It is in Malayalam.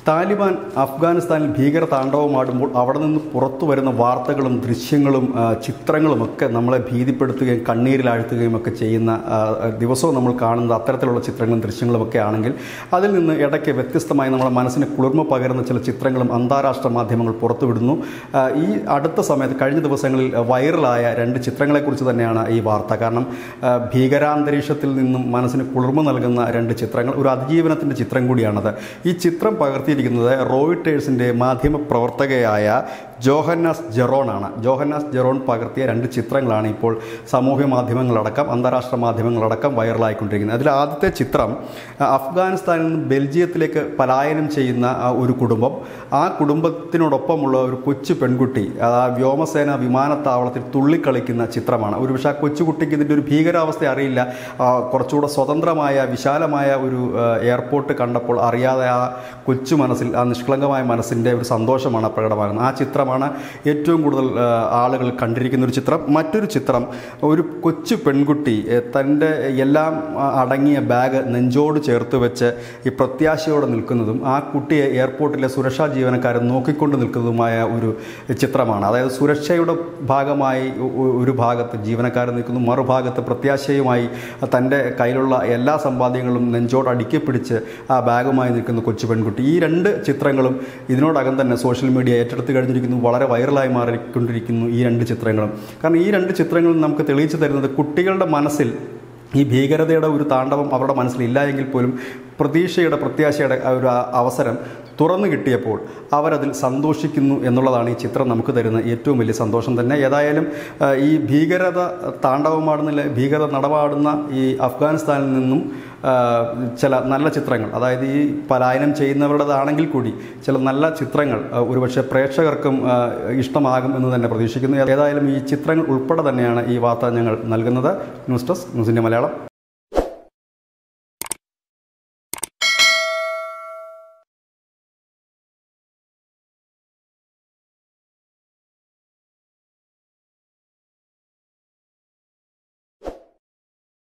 താലിബാൻ അഫ്ഗാനിസ്ഥാനിൽ ഭീകര താണ്ഡവമാടുമ്പോൾ അവിടെ നിന്ന് പുറത്തു വരുന്ന വാർത്തകളും ദൃശ്യങ്ങളും ആ, ചിത്രങ്ങളും ഒക്കെ നമ്മളെ ഭീതിപ്പെടുത്തുകയും കണ്ണീരിലാഴ്ത്തുകയും ഒക്കെ ചെയ്യുന്ന ആ, ദിവസവും നമ്മൾ കാണുന്ന അത്തരത്തിലുള്ള ചിത്രങ്ങളും ദൃശ്യങ്ങളും ഒക്കെ ആണെങ്കിൽ അതിൽ നിന്ന് ഇടയ്ക്ക് വ്യത്യസ്തമായി നമ്മുടെ മനസ്സിന് കുളിർമ പകരുന്ന ചില ചിത്രങ്ങളും അന്താരാഷ്ട്ര മാധ്യമങ്ങൾ പുറത്തുവിടുന്നു ആ, ഈ അടുത്ത സമയത്ത് കഴിഞ്ഞ ദിവസങ്ങളിൽ വൈറലായ രണ്ട് ചിത്രങ്ങളെക്കുറിച്ച് തന്നെയാണ് ഈ വാർത്ത കാരണം ആ, ഭീകരാന്തരീക്ഷത്തിൽ നിന്നും മനസ്സിന് കുളിർമ നൽകുന്ന രണ്ട് ചിത്രങ്ങൾ ഒരു അതിജീവനത്തിൻ്റെ ചിത്രം കൂടിയാണത് ഈ ചിത്രം പകർത്തിയിരിക്കുന്നത് റോയിട്ടേഴ്സിൻ്റെ മാധ്യമ പ്രവർത്തകയായ ജോഹന്നാസ് ജെറോൺ ആണ് ജോഹന്നാസ് ജെറോൺ പകർത്തിയ രണ്ട് ചിത്രങ്ങളാണ് ഇപ്പോൾ സാമൂഹ്യ മാധ്യമങ്ങളടക്കം അന്താരാഷ്ട്ര മാധ്യമങ്ങളടക്കം വൈറലായിക്കൊണ്ടിരിക്കുന്നത് അതിൽ ആദ്യത്തെ ചിത്രം ആ, അഫ്ഗാനിസ്ഥാനിൽ നിന്ന് ബെൽജിയത്തിലേക്ക് പലായനം ചെയ്യുന്ന ആ, ഒരു കുടുംബം ആ കുടുംബത്തിനോടൊപ്പമുള്ള ഒരു കൊച്ചു പെൺകുട്ടി ആ വ്യോമസേന വിമാനത്താവളത്തിൽ തുള്ളിക്കളിക്കുന്ന ചിത്രമാണ് ഒരുപക്ഷെ ആ കൊച്ചുകുട്ടിക്ക് ഇതിൻ്റെ ഒരു ഭീകരാവസ്ഥ അറിയില്ല ആ, കുറച്ചുകൂടെ സ്വതന്ത്രമായ വിശാലമായ ഒരു ആ, എയർപോർട്ട് കണ്ടപ്പോൾ അറിയാതെ ആ കൊച്ചു മനസ്സിൽ ആ നിഷ്കളങ്കമായ മനസ്സിൻ്റെ ഒരു സന്തോഷമാണ് പ്രകടമാകുന്നത് ആ ചിത്രമാണ് ഏറ്റവും കൂടുതൽ ആ, ആളുകൾ കണ്ടിരിക്കുന്ന ഒരു ചിത്രം മറ്റൊരു ചിത്രം ഒരു കൊച്ചു പെൺകുട്ടി എ, തൻ്റെ എല്ലാം ആ, അടങ്ങിയ ബാഗ് നെഞ്ചോട് ചേർത്ത് വെച്ച് ഈ പ്രത്യാശയോടെ നിൽക്കുന്നതും ആ കുട്ടിയെ എയർപോർട്ടിലെ സുരക്ഷാ ജീവനക്കാരൻ നോക്കിക്കൊണ്ട് നിൽക്കുന്നതുമായ ഒരു ചിത്രമാണ് അതായത് സുരക്ഷയുടെ ഭാഗമായി ഒ- ഒ- ഒരു ഭാഗത്ത് ജീവനക്കാരൻ നിൽക്കുന്നു മറുഭാഗത്ത് പ്രത്യാശയുമായി തൻ്റെ കയ്യിലുള്ള എല്ലാ സമ്പാദ്യങ്ങളും നെഞ്ചോട് അടുക്കി പിടിച്ച് ആ ബാഗുമായി നിൽക്കുന്ന കൊച്ചു പെൺകുട്ടി ഈ രണ്ട് ചിത്രങ്ങളും ഇതിനോടകം തന്നെ സോഷ്യൽ മീഡിയ ഏറ്റെടുത്ത് കഴിഞ്ഞിരിക്കുന്നു വളരെ വൈറലായി മാറിക്കൊണ്ടിരിക്കുന്നു ഈ രണ്ട് ചിത്രങ്ങളും കാരണം ഈ രണ്ട് ചിത്രങ്ങളും നമുക്ക് തെളിയിച്ചു തരുന്നത് കുട്ടികളുടെ മനസ്സിൽ ഈ ഭീകരതയുടെ ഒരു താണ്ഡവം അവരുടെ മനസ്സിലില്ല എങ്കിൽ പോലും പ്രതീക്ഷയുടെ പ്രത്യാശയുടെ ആ ഒരു ആ അവസരം തുറന്നു കിട്ടിയപ്പോൾ അവരതിൽ സന്തോഷിക്കുന്നു എന്നുള്ളതാണ് ഈ ചിത്രം നമുക്ക് തരുന്ന ഏറ്റവും വലിയ സന്തോഷം തന്നെ ഏതായാലും ആ, ഈ ഭീകരത താണ്ഡവമാടുന്നില്ല ഭീകരത നടപാടുന്ന ഈ അഫ്ഗാനിസ്ഥാനിൽ നിന്നും ആ, ചില നല്ല ചിത്രങ്ങൾ അതായത് ഈ പലായനം ചെയ്യുന്നവരുടേതാണെങ്കിൽ കൂടി ചില നല്ല ചിത്രങ്ങൾ ആ, ഒരുപക്ഷെ പ്രേക്ഷകർക്കും ആ, ഇഷ്ടമാകും എന്ന് തന്നെ പ്രതീക്ഷിക്കുന്നു ഏതായാലും ഈ ചിത്രങ്ങൾ ഉൾപ്പെടെ തന്നെയാണ് ഈ വാർത്ത ഞങ്ങൾ നൽകുന്നത് ന്യൂസ് ഡെസ്ക് ന്യൂസിൻ്റെ മലയാളം